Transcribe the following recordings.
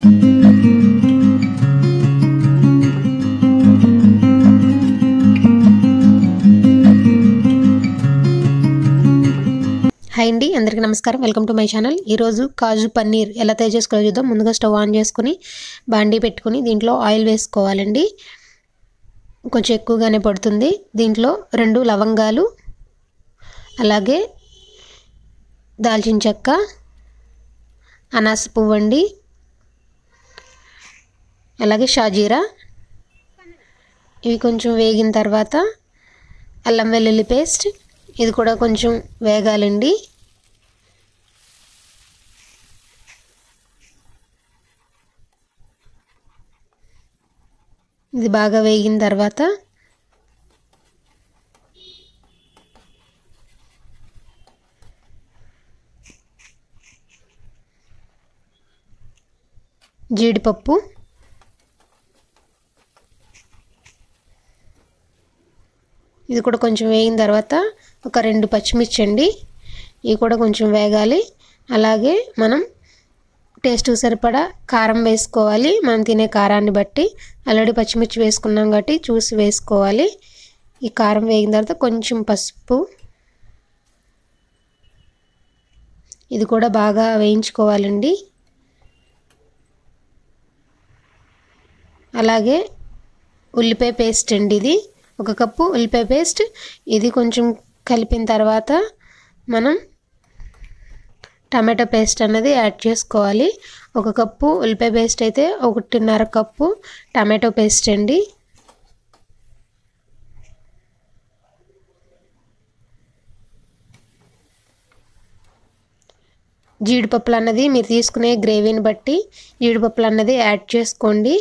hi అండి అందరికీ నమస్కారం వెల్కమ్ టు మై ఛానల్ ఈరోజు కాజు పన్నీర్ ఎలా తయారు చేసుకోవాలో చూద్దాం ముందుగా స్టవ్ ఆన్ చేసుకుని బాండీ పెట్టుకుని దీంట్లో ఆయిల్ వేసుకోవాలండి కొంచెం ఎక్కువగానే పడుతుంది దీంట్లో రెండు లవంగాలు అలాగే దాల్చిన చెక్క అనాస పువ్వు అండి అలాగే షాజీరా ఇవి కొంచెం వేగిన తర్వాత అల్లం వెల్లుల్లి పేస్ట్ ఇది కూడా కొంచెం వేగాలండి ఇది బాగా వేగిన తర్వాత జీడిపప్పు ఇది కూడా కొంచెం వేగిన తర్వాత ఒక రెండు పచ్చిమిర్చి అండి ఇవి కూడా కొంచెం వేగాలి అలాగే మనం టేస్ట్ సరిపడా కారం వేసుకోవాలి మనం తినే కారాన్ని బట్టి ఆల్రెడీ పచ్చిమిర్చి వేసుకున్నాం కాబట్టి చూసి వేసుకోవాలి ఈ కారం వేగిన తర్వాత కొంచెం పసుపు ఇది కూడా బాగా వేయించుకోవాలండి అలాగే ఉల్లిపాయ పేస్ట్ అండి ఇది ఒక కప్పు ఉల్లిపాయ పేస్ట్ ఇది కొంచెం కలిపిన తర్వాత మనం టమాటో పేస్ట్ అన్నది యాడ్ చేసుకోవాలి ఒక కప్పు ఉల్లిపాయ పేస్ట్ అయితే ఒకటిన్నర కప్పు టమాటో పేస్ట్ అండి జీడిపప్పులు అన్నది మీరు తీసుకునే గ్రేవీని బట్టి జీడిపప్పులు అన్నది యాడ్ చేసుకోండి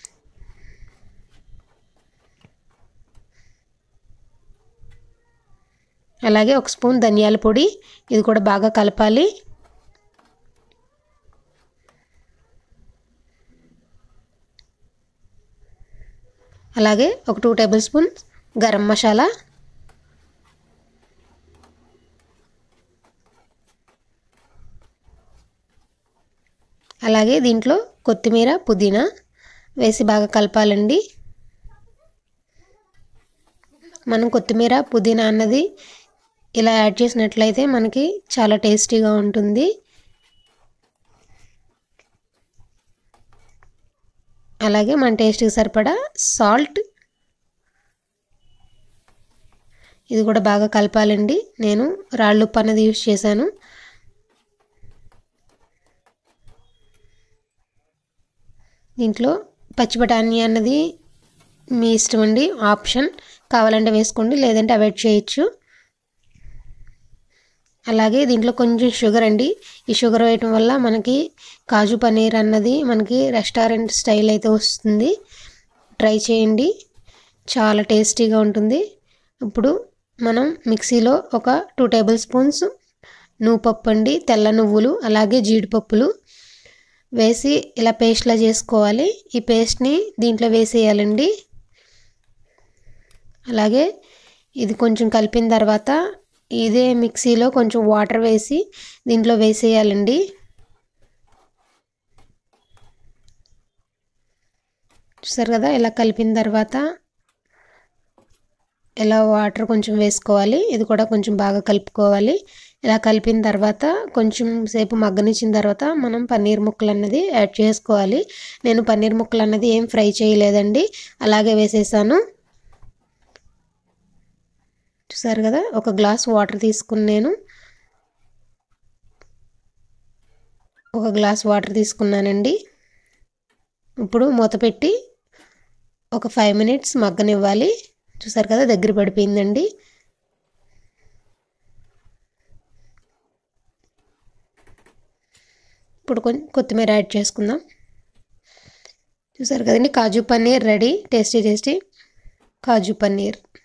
అలాగే ఒక స్పూన్ ధనియాల పొడి ఇది కూడా బాగా కలపాలి అలాగే ఒక two tablespoon garam masala అలాగే దీంట్లో కొత్తిమీర పుదీనా వేసి బాగా కలపాలండి మనం కొత్తిమీర పుదీనా అన్నది ఇలా యాడ్ చేసినట్లయితే మనకి చాలా టేస్టీగా ఉంటుంది అలాగే మన టేస్ట్కి సరిపడా సాల్ట్ ఇది కూడా బాగా కలపాలండి నేను రాళ్ళు ఉప్పు అన్నది యూస్ చేశాను దీంట్లో పచ్చి బఠానీ అన్నది మీ ఇష్టం అండి ఆప్షన్ కావాలంటే వేసుకోండి లేదంటే అవాయిడ్ చేయొచ్చు అలాగే దీంట్లో కొంచెం షుగర్ అండి ఈ షుగర్ వేయటం వల్ల మనకి కాజు పనీర్ అన్నది మనకి రెస్టారెంట్ స్టైల్ అయితే వస్తుంది ట్రై చేయండి చాలా టేస్టీగా ఉంటుంది ఇప్పుడు మనం మిక్సీలో ఒక టూ టేబుల్ స్పూన్స్ నువ్వుపప్పు అండి తెల్ల నువ్వులు అలాగే జీడిపప్పులు వేసి ఇలా పేస్ట్లా చేసుకోవాలి ఈ పేస్ట్ని దీంట్లో వేసేయాలండి అలాగే ఇది కొంచెం కలిపిన తర్వాత ఇదే మిక్సీలో కొంచెం వాటర్ వేసి దీంట్లో వేసేయాలండి చూసారు కదా ఇలా కలిపిన తర్వాత ఇలా వాటర్ కొంచెం వేసుకోవాలి ఇది కూడా కొంచెం బాగా కలుపుకోవాలి ఇలా కలిపిన తర్వాత కొంచెం సేపు మగ్గనిచ్చిన తర్వాత మనం పన్నీర్ ముక్కలు అన్నది యాడ్ చేసుకోవాలి నేను పన్నీర్ ముక్కలు అన్నది ఏం ఫ్రై చేయలేదండి అలాగే వేసేసాను చూసారు కదా ఒక గ్లాస్ వాటర్ తీసుకుని నేను ఒక గ్లాస్ వాటర్ తీసుకున్నానండి ఇప్పుడు మూత పెట్టి ఒక ఫైవ్ మినిట్స్ మగ్గనివ్వాలి చూసారు కదా దగ్గర పడిపోయిందండి ఇప్పుడు కొంచెం కొత్తిమీర యాడ్ చేసుకుందాం చూసారు కదండి kaju paneer ready tasty tasty kaju paneer